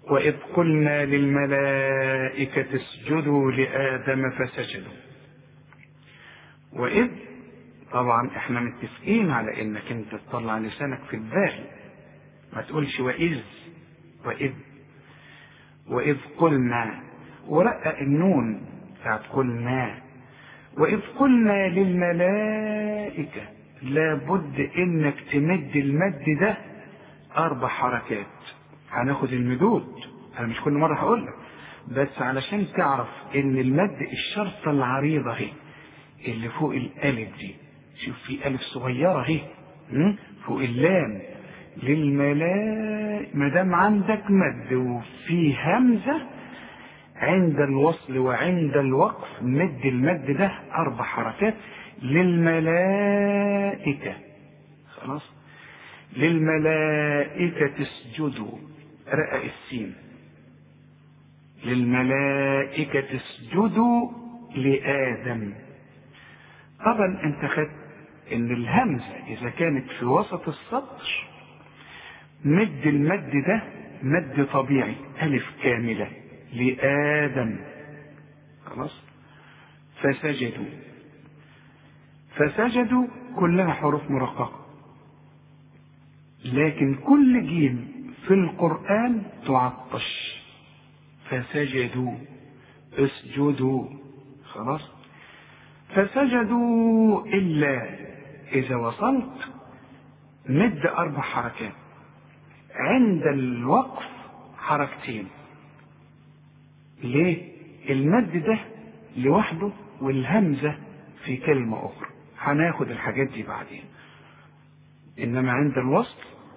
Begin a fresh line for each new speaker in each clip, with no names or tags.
وإذ قلنا للملائكة اسجدوا لآدم فسجدوا وإذ طبعا احنا متفقين على انك انت تطلع لسانك في البال ما تقولش وإذ وإذ وإذ قلنا ورقق النون بتاعت قلنا وإذ قلنا للملائكة لابد إنك تمد المد ده أربع حركات هناخد المدود أنا مش كل مرة هقول لك بس علشان تعرف إن المد الشرطة العريضة اهي اللي فوق الألف دي شوف في ألف صغيرة اهي فوق اللام للملائكة ما دام عندك مد وفي همزة عند الوصل وعند الوقف مد المد ده أربع حركات للملائكة خلاص للملائكة اسجدوا رأى السين للملائكة اسجدوا لآدم طبعا انت خدت ان الهمزة اذا كانت في وسط السطر مد المد ده مد طبيعي ألف كاملة لآدم خلاص فسجدوا فسجدوا كلها حروف مرققة لكن كل جيم في القرآن تعطش فسجدوا اسجدوا خلاص فسجدوا إلا إذا وصلت مد أربع حركات عند الوقف حركتين ليه المد ده لوحده والهمزة في كلمة أخرى هناخد الحاجات دي بعدين إنما عند الوصل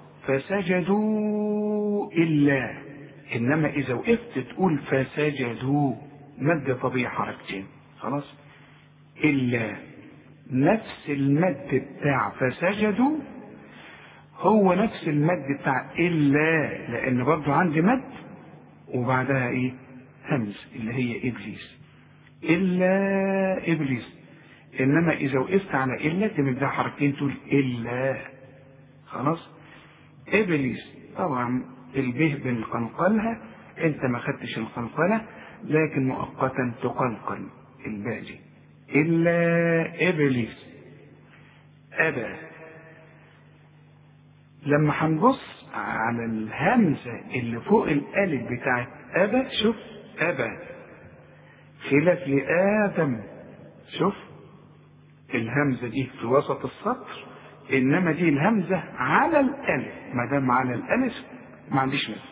فسجدوا إلا إنما إذا وقفت تقول فسجدوا مد طبيعي حركتين خلاص إلا نفس المد بتاع فسجدوا هو نفس المد بتاع إلا لأن برضه عندي مد وبعدها إيه؟ همز اللي هي إبليس إلا إبليس إنما إذا وقفت على إلا تمدها حركتين تقول إلا خلاص إبليس طبعا البه بنقلقلها أنت ما خدتش القلقلة لكن مؤقتا تقلقل الباقي إلا إبليس أبى لما هنبص على الهمزة اللي فوق الألف بتاعت أبى شوف أبى خلاف لآدم شوف الهمزة دي في وسط السطر إنما دي الهمزة على الألف ما دام على الألف ما عنديش مثل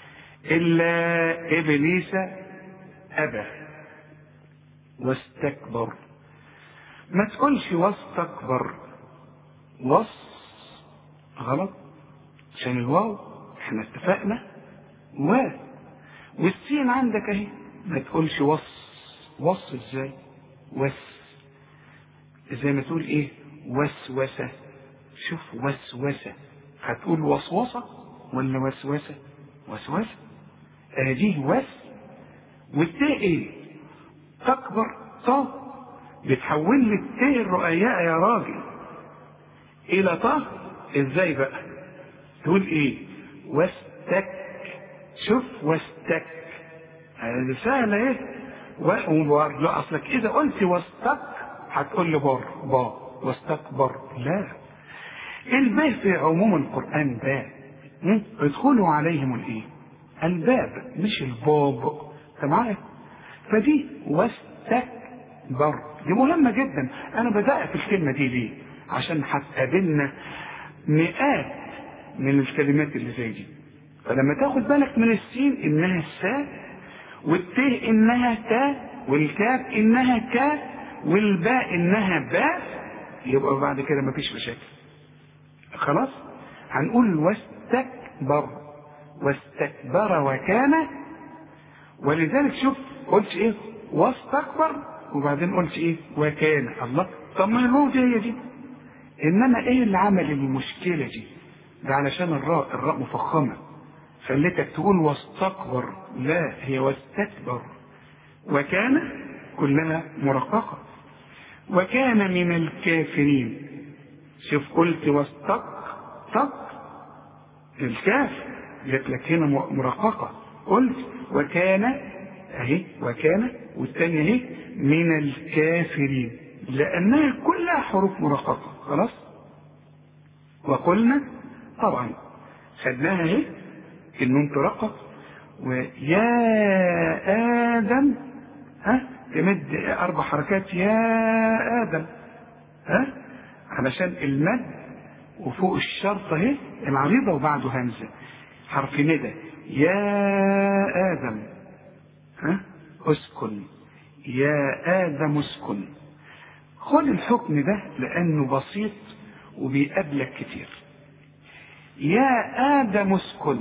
إلا إبليس أبى واستكبر ما تقولش واستكبر وص غلط عشان الواو احنا اتفقنا و والسين عندك اهي ما تقولش وص وص ازاي وس زي ما تقول ايه وسوسة شوف وسوسة هتقول وسوسة ولا وسوسة وسوسة ادي وس والتاء ايه تكبر طا بتحول لي التاء الرؤياء يا راجل الى طا ازاي بقى تقول ايه واستك شوف واستك هذه سهلة ايه لا اصلك اذا قلت واستك هتقول لي بر با واستكبر لا الباء في عموم القرآن باء ادخلوا عليهم الايه الباب مش الباب انت معايا فدي واستكبر دي مهمة جدا انا بدأت الكلمة دي ليه عشان هتقابلنا مئات من الكلمات اللي زي دي فلما تاخد بالك من السين انها سا والت انها تا والكاف انها كا والباء انها باء يبقى بعد كده مفيش مشاكل خلاص هنقول واستكبر واستكبر وكان ولذلك شوف قلت ايه واستكبر وبعدين قلت ايه وكان الله طب ما الواو دي هي دي انما ايه اللي عمل المشكله دي ده علشان الراء الراء مفخمه خليتك تقول واستكبر لا هي واستكبر وكان كلها مرققه وكان من الكافرين شوف قلت واستق تق الكاف جت لك هنا مرققه قلت وكان اهي وكان والثانية اهي من الكافرين لأنها كلها حروف مرققة خلاص وقلنا طبعا خدناها اهي النون ترقق ويا آدم ها تمد أربع حركات يا آدم ها علشان المد وفوق الشرط اهي العريضة وبعده همزة حرف ندى يا آدم ها اسكن يا آدم اسكن خد الحكم ده لأنه بسيط وبيقابلك كتير يا آدم اسكن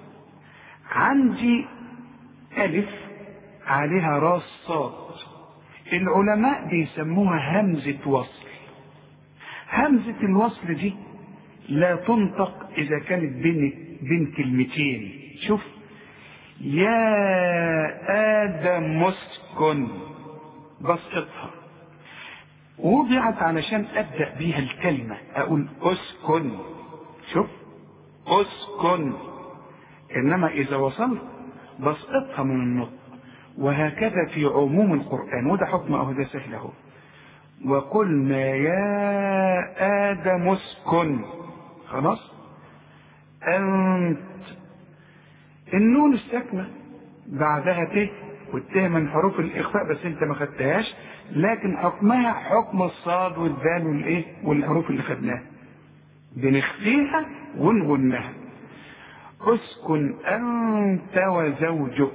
عندي ألف عليها راس صاد العلماء بيسموها همزة وصل همزة الوصل دي لا تنطق إذا كانت بين بين كلمتين شوف يا آدم اسكن بسطها وضعت علشان أبدأ بيها الكلمة أقول اسكن شوف اسكن إنما إذا وصلت بسقطها من النطق وهكذا في عموم القرآن وده حكم أهو ده سهل أهو وقلنا يا آدم اسكن خلاص أنت النون الساكنة بعدها ت والت من حروف الإخفاء بس أنت ما خدتهاش لكن حكمها حكم الصاد والدال والإيه والحروف اللي خدناها بنخفيها ونغنها اسكن أنت وزوجك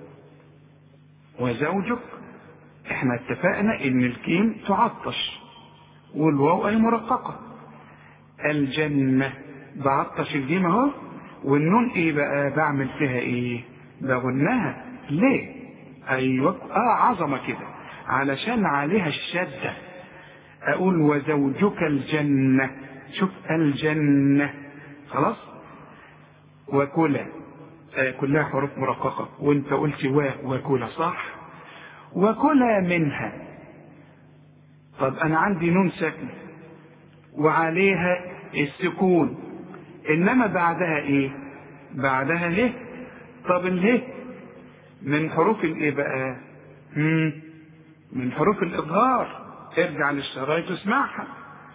وزوجك احنا اتفقنا ان الكيم تعطش والواو اي مرققة الجنة بعطش الجيم اهو والنون ايه بقى بعمل فيها ايه بغنها ليه ايوه اه عظمة كده علشان عليها الشدة اقول وزوجك الجنة شوف الجنة خلاص وكلا آه كلها حروف مرققة وانت قلت و وكلا صح وكلا منها طب انا عندي نون ساكنة وعليها السكون انما بعدها ايه بعدها له طب اله من حروف الايه بقى مم. من حروف الاظهار ارجع للشرايط واسمعها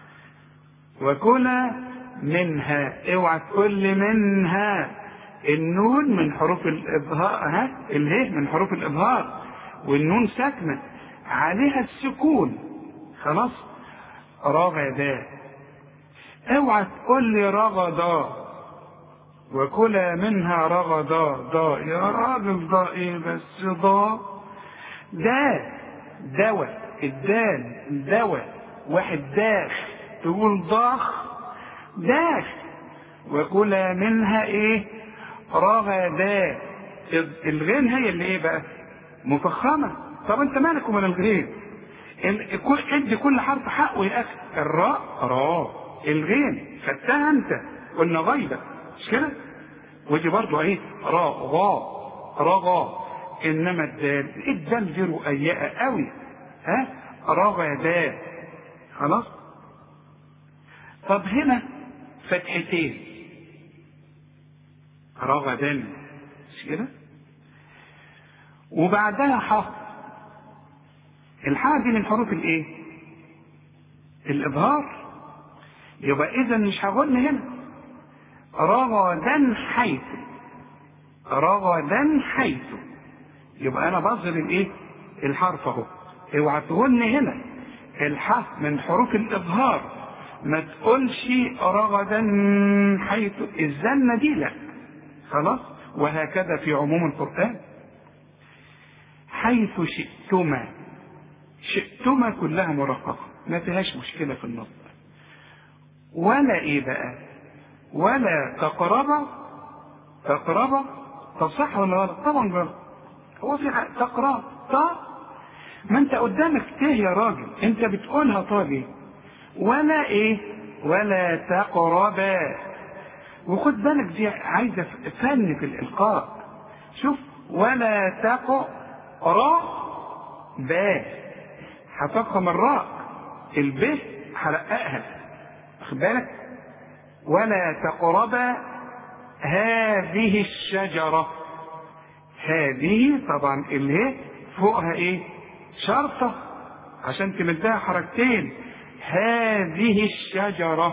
وكلا منها اوعى تقول منها النون من حروف الاظهار ها اله من حروف الاظهار والنون ساكنه عليها السكون خلاص رغدا اوعى تقول لي رغدا وكلا منها رغدا ضا يا راجل ضا ايه بس ضا دا دواء الدال دواء واحد داخ تقول ضاخ داخ وكلا منها ايه رغدا الغين هي اللي ايه بقى مفخمه طب انت مالك ومال الغين ادي كل حرف حقه يا اخي الراء راء الغين خدتها انت قلنا غيبه مش كده ودي برضه ايه راء غا رغا انما الدال الدال دي رؤيئه قوي ها رغدا خلاص طب هنا فتحتين رغدا مش كده وبعدها ح الحاء دي من حروف الايه الاظهار يبقى اذا مش هغن هنا رغدا حيث رغدا حيث يبقى انا بظهر الايه الحرف اهو اوعى تغن هنا الحاء من حروف الاظهار ما تقولش رغدا حيث الزنه دي لا خلاص وهكذا في عموم القران حيث شئتما شئتما كلها مرققه ما فيهاش مشكله في النطق ولا ايه بقى ولا تقرب تقرب طب صح ولا غلط طبعا غلط هو في تقرب طا ما انت قدامك ت يا راجل انت بتقولها طاجي ولا ايه ولا تقربا وخد بالك دي عايزه فن في الالقاء شوف ولا تقرا با هتفخم الراء الب هرققها واخد بالك ولا تقربا هذه الشجرة هذه طبعا اللي هي فوقها ايه شرطة عشان تمدها حركتين هذه الشجرة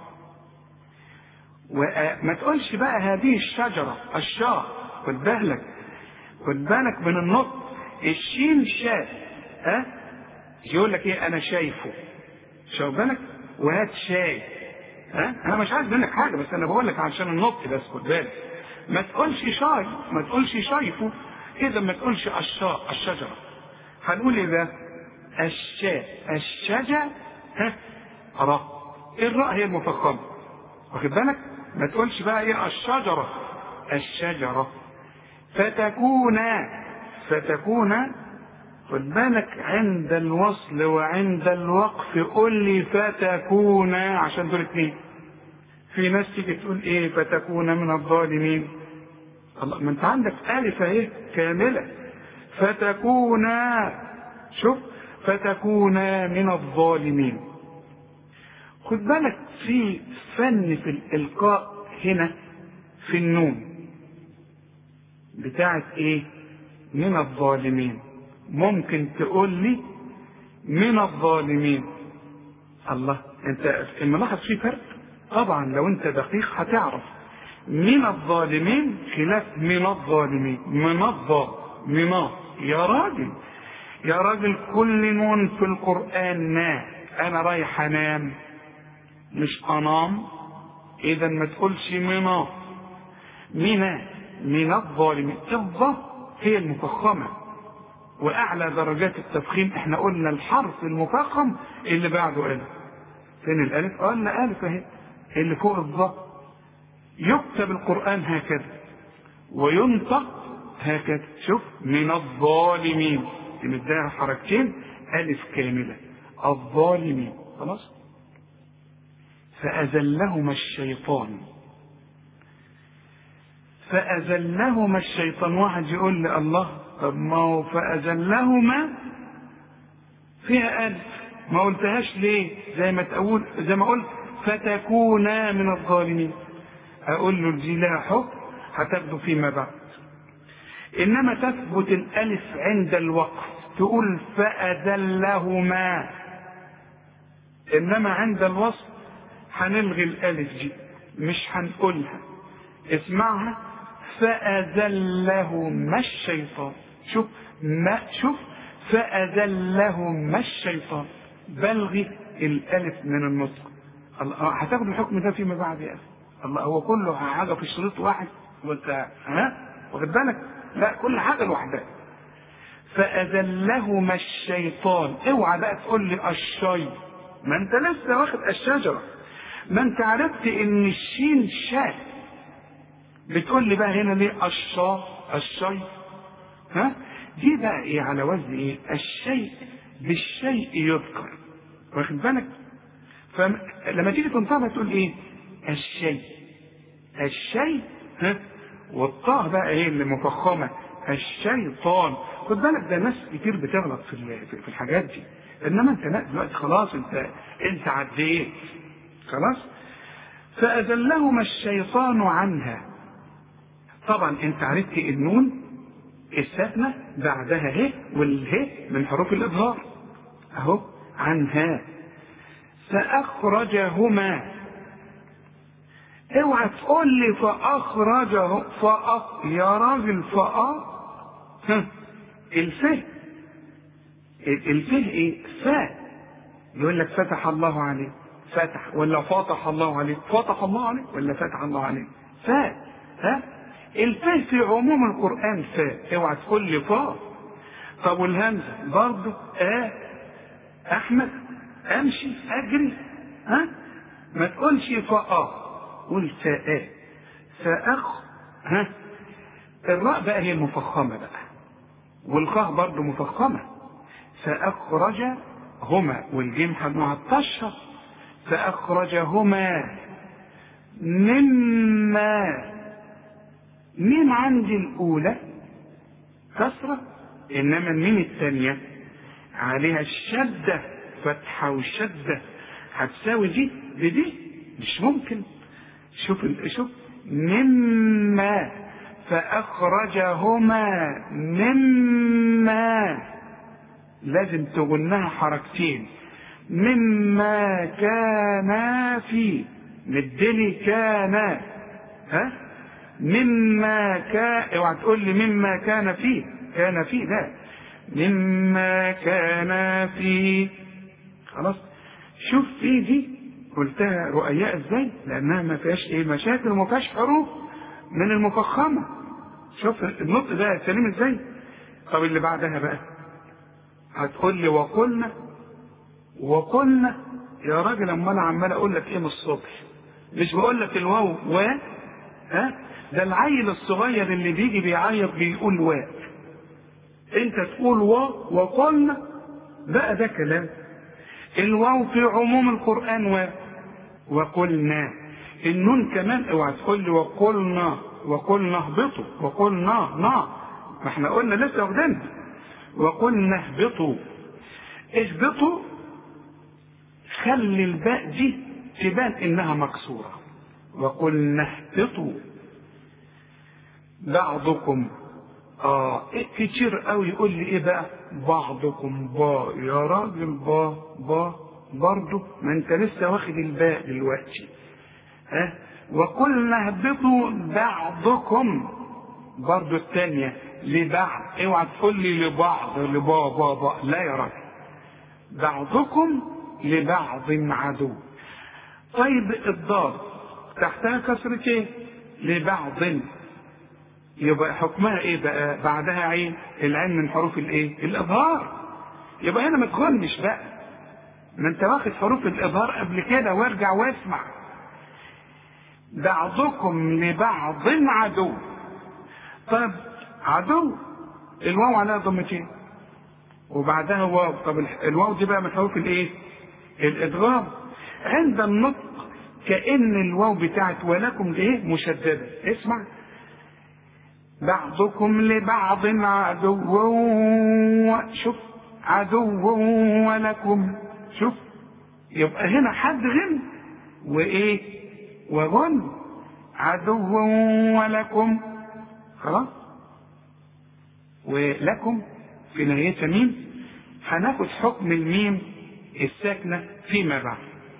وما تقولش بقى هذه الشجرة الشاء خد بالك خد بالك من النطق الشين شاء ها أه؟ يقول لك ايه انا شايفه شوف بالك وهات شاي ها أه؟ انا مش عايز منك حاجه بس انا بقول لك عشان النطق بس خد بالك ما تقولش شاي ما تقولش شايفه اذا ما تقولش الشاء الشجره هنقول ايه بقى الشاء الشجر ها راء الراء هي المفخمه واخد بالك ما تقولش بقى ايه الشجره الشجره فتكون فتكون خد بالك عند الوصل وعند الوقف قل لي فتكون عشان دول اتنين في ناس تيجي تقول ايه فتكون من الظالمين الله ما انت عندك الف اهي كامله فتكون شوف فتكون من الظالمين خد بالك في فن في الالقاء هنا في النون بتاعت ايه من الظالمين ممكن تقول لي من الظالمين الله انت الملاحظ في فرق طبعا لو انت دقيق هتعرف من الظالمين خلاف من الظالمين من الظالم من يا راجل يا راجل كل نون في القرآن نا انا رايح انام مش انام اذا ما تقولش من من من الظالمين الظا هي المفخمة واعلى درجات التفخيم احنا قلنا الحرف المفخم اللي بعده الف فين الالف قلنا الف اهي اللي فوق الظا يكتب القرآن هكذا وينطق هكذا شوف من الظالمين تمدها حركتين ألف كاملة الظالمين خلاص فأزلهما الشيطان فأزلهما الشيطان واحد يقول لي الله طب ما هو فأزلهما فيها ألف ما قلتهاش ليه زي ما تقول زي ما قلت فتكونا من الظالمين اقول له دي لها حكم هتاخده فيما بعد انما تثبت الالف عند الوقف تقول فاذلهما انما عند الوصف هنلغي الالف دي مش هنقولها اسمعها فاذلهما الشيطان شوف ما شوف فاذلهما الشيطان بلغي الالف من النطق هتاخد الحكم ده فيما بعد يا اخي الله هو كله حاجه في شريط واحد وانت ها واخد بالك لا كل حاجه لوحدها فاذلهما الشيطان اوعى بقى تقول لي الشي ما انت لسه واخد الشجره ما انت عرفت ان الشين شاء بتقول لي بقى هنا ليه الشا الشي ها دي بقى ايه على وزن ايه الشيء بالشيء يذكر واخد بالك فلما تيجي تنطقها تقول ايه الشيء الشيء ها والطاء بقى ايه اللي مفخمه الشيطان خد بالك ده ناس كتير بتغلط في في الحاجات دي انما انت لا دلوقتي خلاص انت انت عديت خلاص فأذلهما الشيطان عنها طبعا انت عرفت النون الساكنة بعدها ه والهي من حروف الإظهار أهو عنها فأخرجهما اوعى تقول لي فأخرجه فأ يا راجل فأ الفه الفه ايه؟ فاء يقول لك فتح الله عليه فتح ولا فتح الله عليه فتح الله عليه ولا فتح الله عليه فاء ها الفاء في عموم القرآن فاء اوعى تقول لي فاء طب والهمزة برضه آه أحمد أمشي أجري ها ما تقولش فاء قول فاء فأخ ها الراء بقى هي المفخمة بقى والخاء برضه مفخمة فأخرج هما والجيم معطشة فأخرجهما مما مين عندي الأولى كسرة إنما الميم الثانية عليها الشدة فتحة وشدة هتساوي دي بدي مش ممكن شوف شوف مما فأخرجهما مما لازم تغنها حركتين مما كان فيه مدلي كان ها مما كان اوعى تقول لي مما كان فيه كان فيه ده مما كان فيه خلاص شوف في دي قلتها رؤياء ازاي لانها ما فيهاش ايه مشاكل وما فيهاش حروف من المفخمه شوف النطق ده سليم ازاي طب اللي بعدها بقى هتقول لي وقلنا وقلنا يا راجل اما انا عمال اقول لك ايه من الصبح مش بقول لك الواو و ها ده العيل الصغير اللي بيجي بيعيط بيقول و انت تقول و وقلنا بقى ده كلام الواو في عموم القران و وقلنا النون كمان اوعى تقول لي وقلنا وقلنا اهبطوا وقلنا نا ما احنا قلنا لسه واخدينها وقلنا اهبطوا اهبطوا خلي الباء دي تبان انها مكسوره وقلنا اهبطوا بعضكم اه إيه كتير قوي يقول لي ايه بقى بعضكم با يا راجل با با برضه ما انت لسه واخد الباء دلوقتي ها أه؟ وقلنا اهبطوا بعضكم برضه الثانية لبعض اوعى تقول لي لبعض لبا با با لا يا راجل بعضكم لبعض عدو طيب الضاد تحتها كسرتين لبعض يبقى حكمها ايه بقى بعدها عين العين من حروف الايه الاظهار يبقى هنا ما تغنش بقى ما انت واخد حروف الاظهار قبل كده وارجع واسمع بعضكم لبعض عدو طب عدو الواو عليها ضمتين وبعدها واو طب الواو دي بقى من حروف الايه الادغام عند النطق كأن الواو بتاعت ولكم ايه مشددة اسمع بعضكم لبعض عدو شوف عدو ولكم شوف يبقى هنا حد غن وايه وغن عدو ولكم خلاص ولكم في نهايتها ميم هناخد حكم الميم الساكنة فيما بعد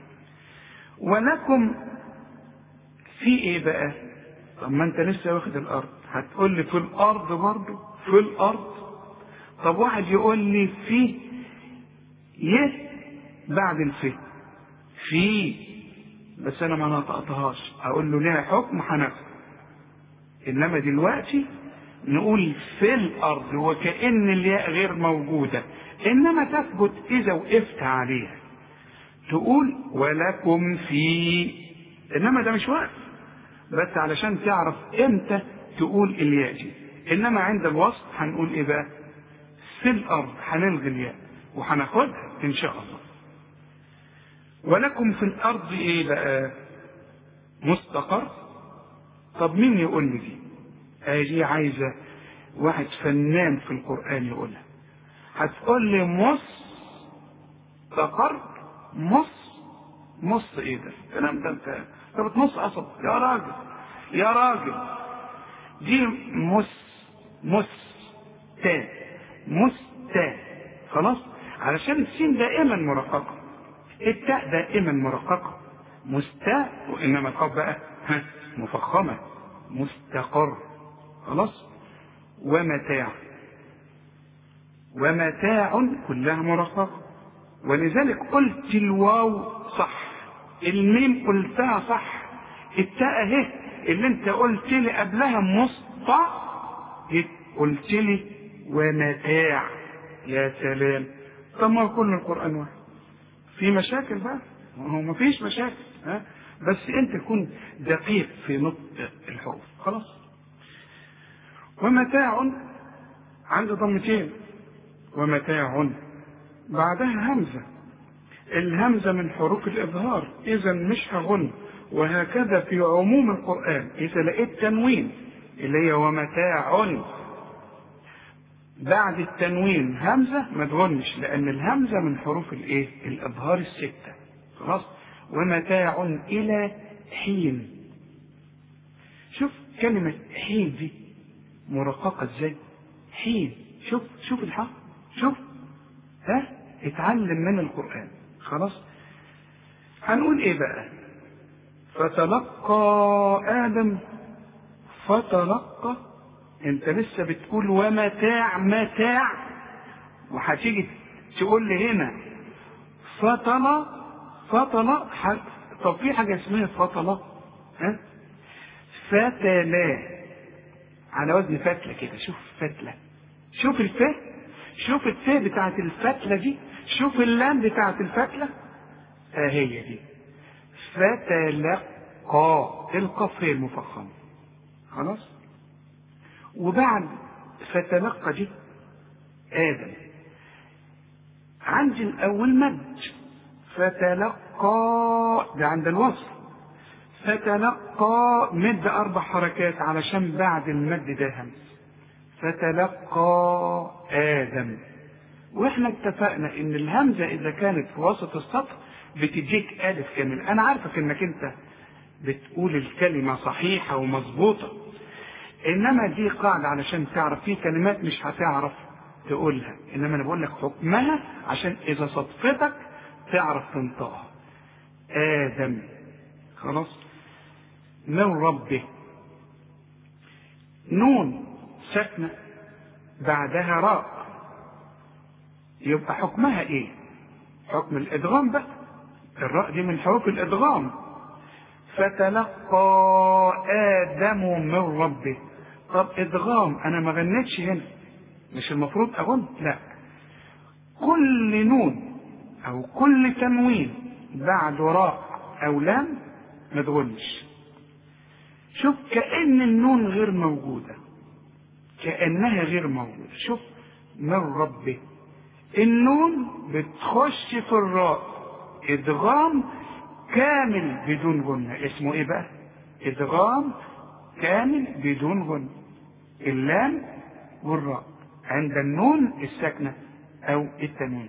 ولكم في ايه بقى طب ما انت لسه واخد الارض هتقول لي في الارض برضه في الارض طب واحد يقول لي في يه بعد الف في بس انا ما نطقتهاش اقول له ليها حكم هناخد انما دلوقتي نقول في الارض وكأن الياء غير موجودة انما تثبت اذا وقفت عليها تقول ولكم في انما ده مش وقف بس علشان تعرف امتى تقول الياء دي انما عند الوصف هنقول ايه بقى في الارض هنلغي الياء وهناخدها ان شاء الله ولكم في الارض ايه بقى مستقر طب مين يقول لي دي دي عايزه واحد فنان في القران يقولها هتقول لي مص استقر مص مص ايه ده الكلام ده انت انت بتمص قصب يا راجل يا راجل دي مس مس تا مس تا خلاص علشان السين دائما مرققه التاء دائما مرققه مستاء وانما القاف بقى ها مفخمه مستقر خلاص ومتاع ومتاع كلها مرققه ولذلك قلت الواو صح الميم قلتها صح التاء اهي اللي انت قلت لي قبلها مسطع قلت لي ومتاع يا سلام طب ما كل القران واحد في مشاكل بقى هو ما فيش مشاكل ها بس انت تكون دقيق في نطق الحروف خلاص ومتاع عند ضمتين ومتاع بعدها همزه الهمزة من حروف الإظهار إذا مش هغن وهكذا في عموم القرآن إذا لقيت تنوين اللي هي ومتاع بعد التنوين همزة ما تغنش لأن الهمزة من حروف الإيه؟ الإظهار الستة خلاص ومتاع إلى حين شوف كلمة حين دي مرققة ازاي حين شوف شوف الحق شوف ها اتعلم من القرآن خلاص هنقول ايه بقى فتلقى آدم فتلقى انت لسه بتقول ومتاع متاع وهتيجي تقول لي هنا فطل فطل ح- طب في حاجة اسمها فطل ها فتلا على وزن فتلة كده شوف فتلة شوف الفاء شوف الفاء بتاعت الفتلة دي شوف اللام بتاعت الفتلة اه هي دي فتلقى القاف هي المفخمة خلاص وبعد فتلقى دي آدم عندي الأول مد فتلقى ده عند الوصل فتلقى مد أربع حركات علشان بعد المد ده همس فتلقى آدم واحنا اتفقنا ان الهمزة اذا كانت في وسط السطر بتديك ألف كامل انا عارفك انك انت بتقول الكلمة صحيحة ومظبوطة انما دي قاعدة علشان تعرف في كلمات مش هتعرف تقولها انما انا بقول لك حكمها عشان اذا صدفتك تعرف تنطقها ادم خلاص من ربه نون ساكنة بعدها راء يبقى حكمها ايه حكم الادغام بقى الراء دي من حروف الادغام فتلقى ادم من ربه طب ادغام انا ما غنيتش هنا مش المفروض اغن لا كل نون او كل تنوين بعد راء او لام ما تغنش شوف كأن النون غير موجودة كأنها غير موجودة شوف من ربه النون بتخش في الراء ادغام كامل بدون غنة اسمه ايه بقى ادغام كامل بدون غنة اللام والراء عند النون الساكنة او التنوين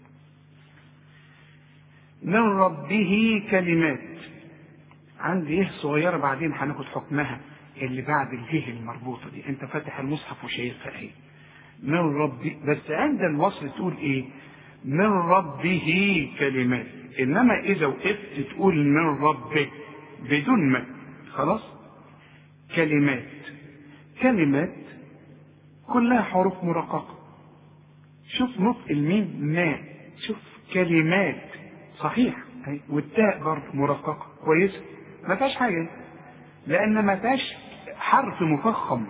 من ربه كلمات عندي ايه صغيرة بعدين هناخد حكمها اللي بعد اله المربوطة دي انت فاتح المصحف وشايفها ايه من ربي بس عند الوصل تقول ايه من ربه كلمات انما اذا وقفت تقول من ربه بدون ما خلاص كلمات كلمات كلها حروف مرققة شوف نطق الميم ما شوف كلمات صحيح أهي. والتاء برضه مرققة كويسة ما فيهاش حاجة لأن ما فيهاش حرف مفخم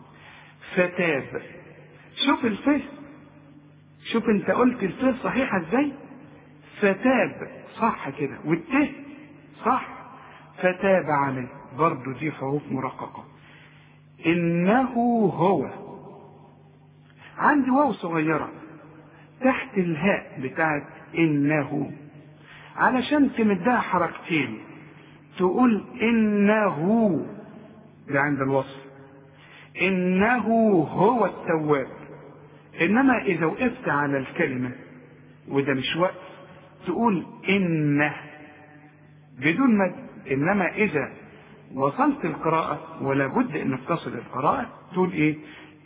فتاب شوف الف شوف انت قلت الف صحيحة ازاي فتاب صح كده والت صح فتاب عليه برضه دي حروف مرققة إنه هو عندي واو صغيرة تحت الهاء بتاعت إنه علشان تمدها حركتين تقول إنه ده عند الوصف إنه هو التواب إنما إذا وقفت على الكلمة وده مش وقف تقول إنه بدون مد إنما إذا وصلت القراءة ولا بد إنك تصل القراءة تقول إيه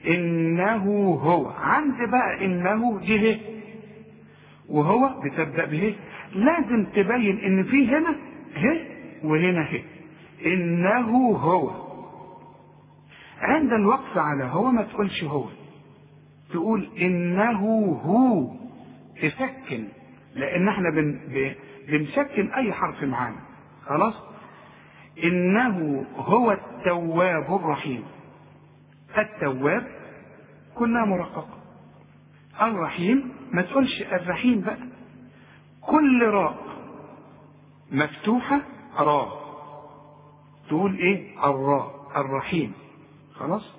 إنه هو عند بقى إنه دي هي وهو بتبدأ به لازم تبين إن في هنا هي وهنا هي إنه هو عند الوقف على هو ما تقولش هو تقول إنه هو تسكن لأن احنا بن بنسكن أي حرف معانا خلاص إنه هو التواب الرحيم التواب كلها مرققة الرحيم ما تقولش الرحيم بقى كل راء مفتوحة راء تقول ايه الراء الرحيم خلاص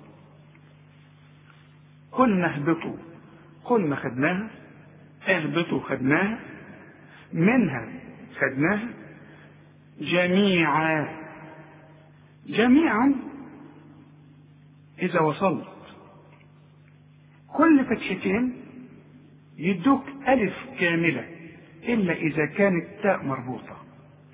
قلنا اهبطوا قلنا خدناها اهبطوا خدناها منها خدناها جميعا جميعا إذا وصلت كل فتحتين يدوك ألف كاملة إلا إذا كانت تاء مربوطة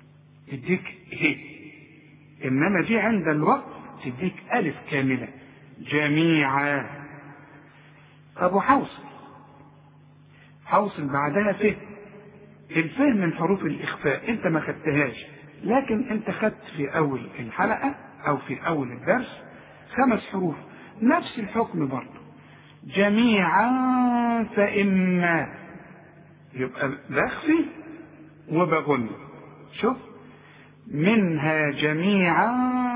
تديك هي إنما دي عند الوقت تديك ألف كاملة جميعا طب وحوصل حوصل بعدها فه الفه من حروف الإخفاء أنت ما خدتهاش لكن أنت خدت في أول الحلقة أو في أول الدرس خمس حروف نفس الحكم برضه جميعا فإما يبقى بخفي وبغن شوف منها جميعا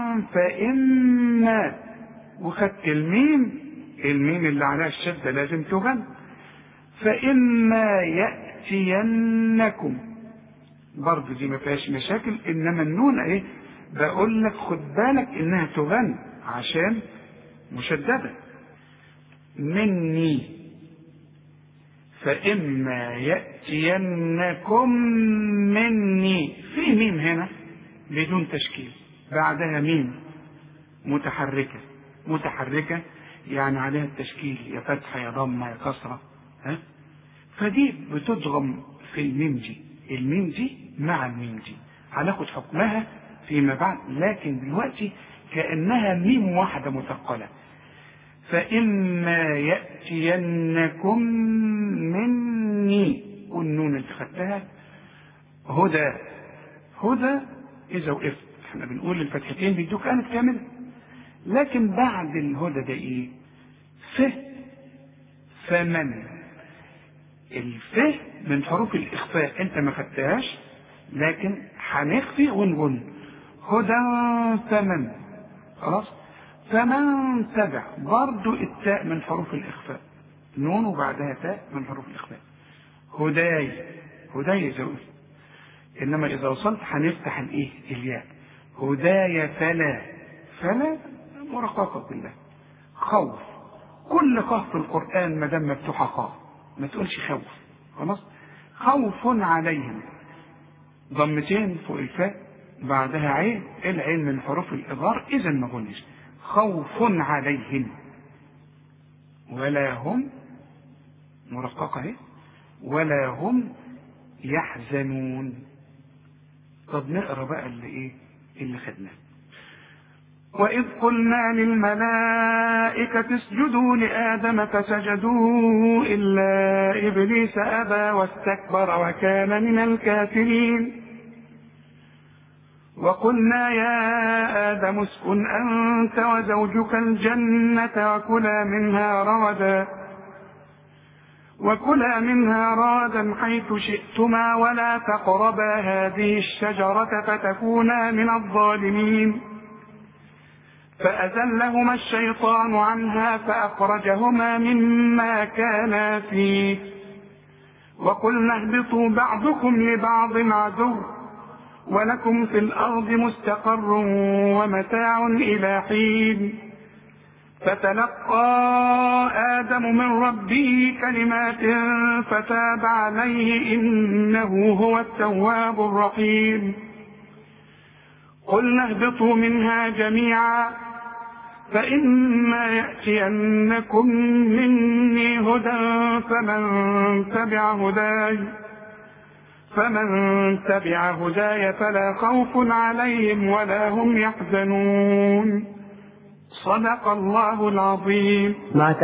فإما وخدت الميم الميم اللي عليها الشدة لازم تغن فإما يأتينكم برضه دي ما فيهاش مشاكل إنما النون إيه بقول لك خد بالك إنها تغن عشان مشددة مني فإما يأتينكم مني في ميم هنا بدون تشكيل بعدها ميم متحركة متحركة يعني عليها التشكيل يا فتحة يا ضمة يا كسرة ها فدي بتضغم في الميم دي الميم دي مع الميم دي هناخد حكمها فيما بعد لكن دلوقتي كأنها ميم واحدة مثقلة فإما يأتينكم مني والنون اللي خدتها هدى هدى إذا وقفت احنا بنقول الفتحتين بيدوك كانت كاملة لكن بعد الهدى ده ايه ف فمن الف من حروف الإخفاء أنت ما خدتهاش لكن هنخفي ونقول هدى فمن خلاص فمن تبع برضو التاء من حروف الإخفاء نون وبعدها تاء من حروف الإخفاء هداي هداي إذا وقفت إنما إذا وصلت هنفتح الإيه الياء هداي فلا فلا مرققة بالله خوف كل قاف في القرآن ما دام مفتوحة قاف ما تقولش خوف خلاص خوف عليهم ضمتين فوق الفاء بعدها عين العين من حروف الإظهار إذا ما قلناش خوف عليهم ولا هم مرققة اهي ولا هم يحزنون طب نقرا بقى اللي ايه اللي خدناه وإذ قلنا للملائكة اسجدوا لآدم فسجدوا إلا إبليس أبى واستكبر وكان من الكافرين وقلنا يا آدم اسكن أنت وزوجك الجنة وكلا منها رغدا وكلا منها رغدا حيث شئتما ولا تقربا هذه الشجرة فتكونا من الظالمين فأزلهما الشيطان عنها فأخرجهما مما كانا فيه وقلنا اهبطوا بعضكم لبعض عدو ولكم في الأرض مستقر ومتاع إلى حين فتلقى آدم من ربه كلمات فتاب عليه إنه هو التواب الرحيم قلنا اهبطوا منها جميعا فإما يأتينكم مني هدى فمن تبع هداي فمن تبع هداي فلا خوف عليهم ولا هم يحزنون صدق الله العظيم
مع